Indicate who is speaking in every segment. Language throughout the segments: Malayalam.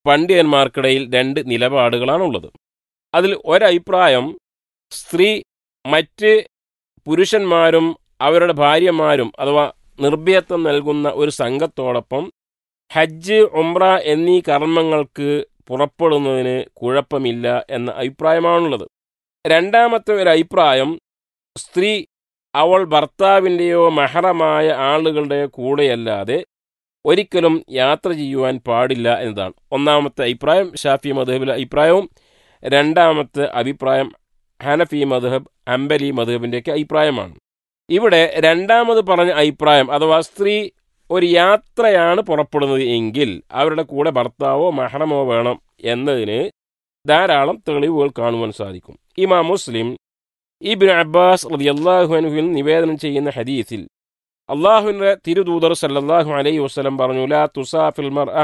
Speaker 1: പണ്ഡിതന്മാർക്കിടയിൽ രണ്ട് നിലപാടുകളാണുള്ളത് അതിൽ ഒരഭിപ്രായം സ്ത്രീ മറ്റ് പുരുഷന്മാരും അവരുടെ ഭാര്യമാരും അഥവാ നിർഭയത്വം നൽകുന്ന ഒരു സംഘത്തോടൊപ്പം ഹജ്ജ് ഉംറ എന്നീ കർമ്മങ്ങൾക്ക് പുറപ്പെടുന്നതിന് കുഴപ്പമില്ല എന്ന അഭിപ്രായമാണുള്ളത് രണ്ടാമത്തെ ഒരു അഭിപ്രായം സ്ത്രീ അവൾ ഭർത്താവിൻ്റെയോ മഹറമായ ആളുകളുടെയോ കൂടെയല്ലാതെ ഒരിക്കലും യാത്ര ചെയ്യുവാൻ പാടില്ല എന്നതാണ് ഒന്നാമത്തെ അഭിപ്രായം ഷാഫി മധുഹബിലെ അഭിപ്രായവും രണ്ടാമത്തെ അഭിപ്രായം ഹനഫി മധുഹബ് അംബലി മധുഹബിൻ്റെയൊക്കെ അഭിപ്രായമാണ് ഇവിടെ രണ്ടാമത് പറഞ്ഞ അഭിപ്രായം അഥവാ സ്ത്രീ ഒരു യാത്രയാണ് പുറപ്പെടുന്നത് എങ്കിൽ അവരുടെ കൂടെ ഭർത്താവോ മഹറമോ വേണം എന്നതിന് ധാരാളം തെളിവുകൾ കാണുവാൻ സാധിക്കും ഇമാം മുസ്ലിം ഇബിൻ അബ്ബാസ് റളിയല്ലാഹുവിൽ നിവേദനം ചെയ്യുന്ന ഹദീസിൽ അള്ളാഹുവിൻ്റെ തിരുദൂതർ സല്ലല്ലാഹു അലൈഹി വസല്ലം പറഞ്ഞു ലാ തുസാഫിൽ മർഅ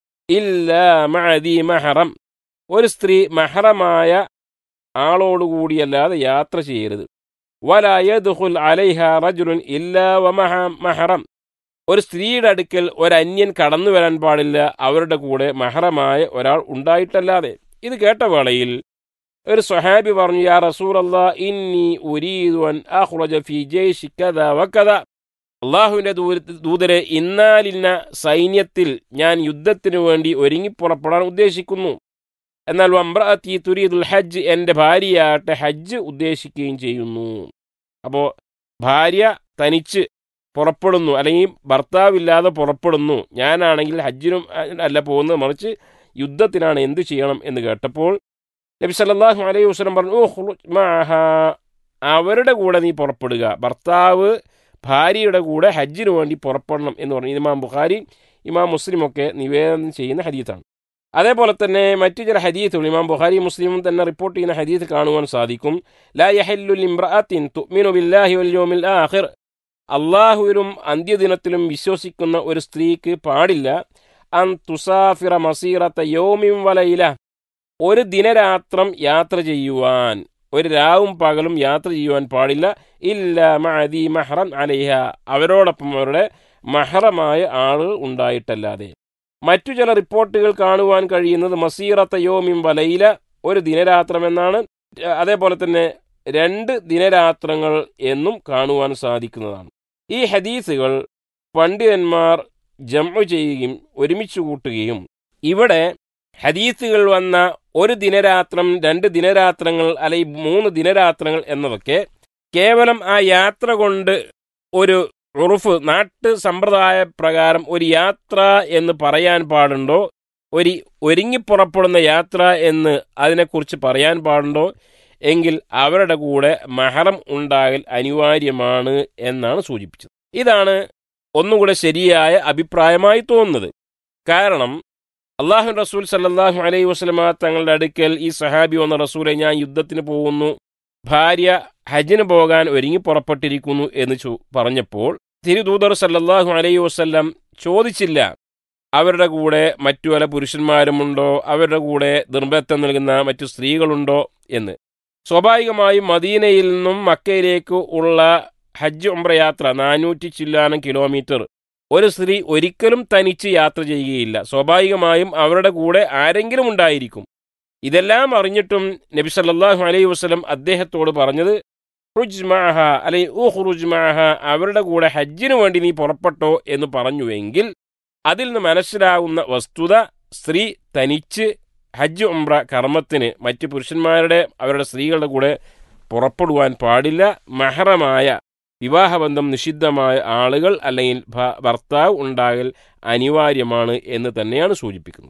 Speaker 1: ഇല്ലാ മഅദി മഹറം ഒരു സ്ത്രീ മഹറമായ ആളോടുകൂടിയല്ലാതെ യാത്ര ചെയ്യരുത് വലാ യദ്ഖുൽ അലൈഹ റജുലുൻ ഇല്ലാ വമഹ മഹറം ഒരു സ്ത്രീയുടെ അടുക്കൽ ഒരന്യൻ കടന്നു വരാൻ പാടില്ല അവരുടെ കൂടെ മഹറമായ ഒരാൾ ഉണ്ടായിട്ടല്ലാതെ ഇത് കേട്ട വേളയിൽ ഒരു സ്വഹാബി പറഞ്ഞു യാ റസൂലല്ലാ ഇന്നി ഉരീദു അൻ അഖ്റജ ഫീ ജയ്ഷി കദ വകദ അള്ളാഹുവിൻ്റെ ദൂതരെ ഇന്നാലിന്ന സൈന്യത്തിൽ ഞാൻ യുദ്ധത്തിനു വേണ്ടി ഒരുങ്ങിപ്പുറപ്പെടാൻ ഉദ്ദേശിക്കുന്നു എന്നാൽ വമ്രഅത്തി തുരീദുൽ ഹജ്ജ് എൻ്റെ ഭാര്യയാട്ടെ ഹജ്ജ് ഉദ്ദേശിക്കുകയും ചെയ്യുന്നു അപ്പോൾ ഭാര്യ തനിച്ച് പുറപ്പെടുന്നു അല്ലെങ്കിൽ ഭർത്താവില്ലാതെ പുറപ്പെടുന്നു ഞാനാണെങ്കിൽ ഹജ്ജിനും അല്ല പോകുന്നത് മറിച്ച് യുദ്ധത്തിനാണ് എന്തു ചെയ്യണം എന്ന് കേട്ടപ്പോൾ നബി സല്ലല്ലാഹു അലൈഹി വസല്ലം പറഞ്ഞു ഓ ഖുറുജ് മഅഹ അവരുടെ കൂടെ നീ പുറപ്പെടുക ഭർത്താവ് ഭാര്യയുടെ കൂടെ ഹജ്ജിന് വേണ്ടി പുറപ്പെടണം എന്ന് പറഞ്ഞു ഇമാം ബുഖാരി ഇമാം മുസ്ലിമൊക്കെ നിവേദനം ചെയ്യുന്ന ഹദീത്താണ് അതേപോലെ തന്നെ മറ്റു ചില ഹദീത്തുകൾ ഇമാം ബുഖാരി മുസ്ലിമും തന്നെ റിപ്പോർട്ട് ചെയ്യുന്ന ഹദീത്ത് കാണുവാൻ സാധിക്കും ലാ യഹല്ലുൽ ഇംറഅത്തിൻ തുഅ്മിനു ബില്ലാഹി വൽ യൗമിൽ ആഖിർ അള്ളാഹുവിലും അന്ത്യദിനത്തിലും വിശ്വസിക്കുന്ന ഒരു സ്ത്രീക്ക് പാടില്ല അൻ തുസാഫിറ മസീറത്ത യോമിം വലയില ഒരു ദിനരാത്രം യാത്ര ചെയ്യുവാൻ ഒരു രാവും പകലും യാത്ര ചെയ്യുവാൻ പാടില്ല ഇല്ല മഅദി മഹറം അലൈഹ അവരോടൊപ്പം അവരുടെ മഹറമായ ആളുകൾ ഉണ്ടായിട്ടല്ലാതെ മറ്റു ചില റിപ്പോർട്ടുകൾ കാണുവാൻ കഴിയുന്നത് മസീറത്ത യോമിം വലയില ഒരു ദിനരാത്രം എന്നാണ് അതേപോലെ തന്നെ രണ്ട് ദിനരാത്രങ്ങൾ എന്നും കാണുവാൻ സാധിക്കുന്നതാണ് ഈ ഹദീസുകൾ പണ്ഡിതന്മാർ ജമ്മു ചെയ്യുകയും ഒരുമിച്ച് കൂട്ടുകയും ഇവിടെ ഹദീസുകൾ വന്ന ഒരു ദിനരാത്രം രണ്ട് ദിനരാത്രങ്ങൾ അല്ലെങ്കിൽ മൂന്ന് ദിനരാത്രങ്ങൾ എന്നതൊക്കെ കേവലം ആ യാത്ര കൊണ്ട് ഒരു ഉറുഫ് നാട്ടു സമ്പ്രദായ പ്രകാരം ഒരു യാത്ര എന്ന് പറയാൻ പാടുണ്ടോ ഒരു ഒരുങ്ങിപ്പുറപ്പെടുന്ന യാത്ര എന്ന് അതിനെക്കുറിച്ച് പറയാൻ പാടുണ്ടോ എങ്കിൽ അവരുടെ കൂടെ മഹറം ഉണ്ടാകൽ അനിവാര്യമാണ് എന്നാണ് സൂചിപ്പിച്ചത് ഇതാണ് ഒന്നുകൂടെ ശരിയായ അഭിപ്രായമായി തോന്നുന്നത് കാരണം അള്ളാഹു റസൂൽ സല്ലാഹു അലൈഹി വസ്ലമ തങ്ങളുടെ അടുക്കൽ ഈ സഹാബി വന്ന റസൂലെ ഞാൻ യുദ്ധത്തിന് പോകുന്നു ഭാര്യ ഹജ്ജിന് പോകാൻ ഒരുങ്ങി പുറപ്പെട്ടിരിക്കുന്നു എന്ന് ചോ പറഞ്ഞപ്പോൾ തിരുദൂതർ സല്ലാഹു അലൈഹി വസ്ല്ലാം ചോദിച്ചില്ല അവരുടെ കൂടെ മറ്റു പല പുരുഷന്മാരുമുണ്ടോ അവരുടെ കൂടെ നിർബന്ധം നൽകുന്ന മറ്റു സ്ത്രീകളുണ്ടോ എന്ന് സ്വാഭാവികമായും മദീനയിൽ നിന്നും മക്കയിലേക്ക് ഉള്ള ഹജ്ജ് ഉംറ യാത്ര നാനൂറ്റി ചില്ലാനം കിലോമീറ്റർ ഒരു സ്ത്രീ ഒരിക്കലും തനിച്ച് യാത്ര ചെയ്യുകയില്ല സ്വാഭാവികമായും അവരുടെ കൂടെ ആരെങ്കിലും ഉണ്ടായിരിക്കും ഇതെല്ലാം അറിഞ്ഞിട്ടും നബി സല്ലല്ലാഹു അലൈഹി വസല്ലം അദ്ദേഹത്തോട് പറഞ്ഞത് റുജ് മാഹ അല്ലെ ഊഹ്റുജ് മാഹ അവരുടെ കൂടെ ഹജ്ജിന് വേണ്ടി നീ പുറപ്പെട്ടോ എന്ന് പറഞ്ഞുവെങ്കിൽ അതിൽ നിന്ന് മനസ്സിലാകുന്ന വസ്തുത സ്ത്രീ തനിച്ച് ഹജ്ജ് ഉംറ കർമ്മത്തിന് മറ്റ് പുരുഷന്മാരുടെ അവരുടെ സ്ത്രീകളുടെ കൂടെ പുറപ്പെടുവാൻ പാടില്ല മഹറമായ വിവാഹബന്ധം നിഷിദ്ധമായ ആളുകൾ അല്ലെങ്കിൽ ഭർത്താവ് ഉണ്ടാകൽ അനിവാര്യമാണ് എന്ന് തന്നെയാണ് സൂചിപ്പിക്കുന്നത്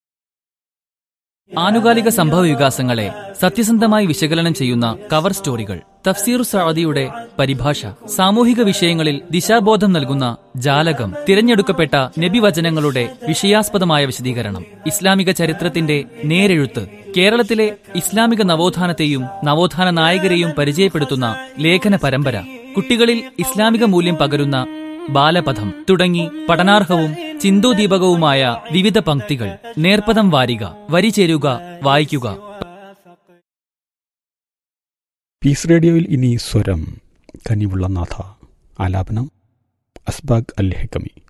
Speaker 2: ആനുകാലിക സംഭവ വികാസങ്ങളെ സത്യസന്ധമായി വിശകലനം ചെയ്യുന്ന കവർ സ്റ്റോറികൾ തഫ്സീർ സഅദിയുടെ പരിഭാഷ സാമൂഹിക വിഷയങ്ങളിൽ ദിശാബോധം നൽകുന്ന ജാലകം തിരഞ്ഞെടുക്കപ്പെട്ട നബിവചനങ്ങളുടെ വിഷയാസ്പദമായ വിശദീകരണം ഇസ്ലാമിക ചരിത്രത്തിന്റെ നേരെഴുത്ത് കേരളത്തിലെ ഇസ്ലാമിക നവോത്ഥാനത്തെയും നവോത്ഥാന നായകരെയും പരിചയപ്പെടുത്തുന്ന ലേഖന പരമ്പര കുട്ടികളിൽ ഇസ്ലാമിക മൂല്യം പകരുന്ന ബാലപഥം തുടങ്ങി പഠനാർഹവും ചിന്തോദീപകവുമായ വിവിധ പംക്തികൾ നേർപ്പദം വാരിക വരി ചേരുക വായിക്കുക
Speaker 3: പീസ് റേഡിയോയിൽ ഇനി സ്വരം കനിവുള്ള നാഥ ആലാപനം അസ്ബാഗ് അൽ ഹെക്കമി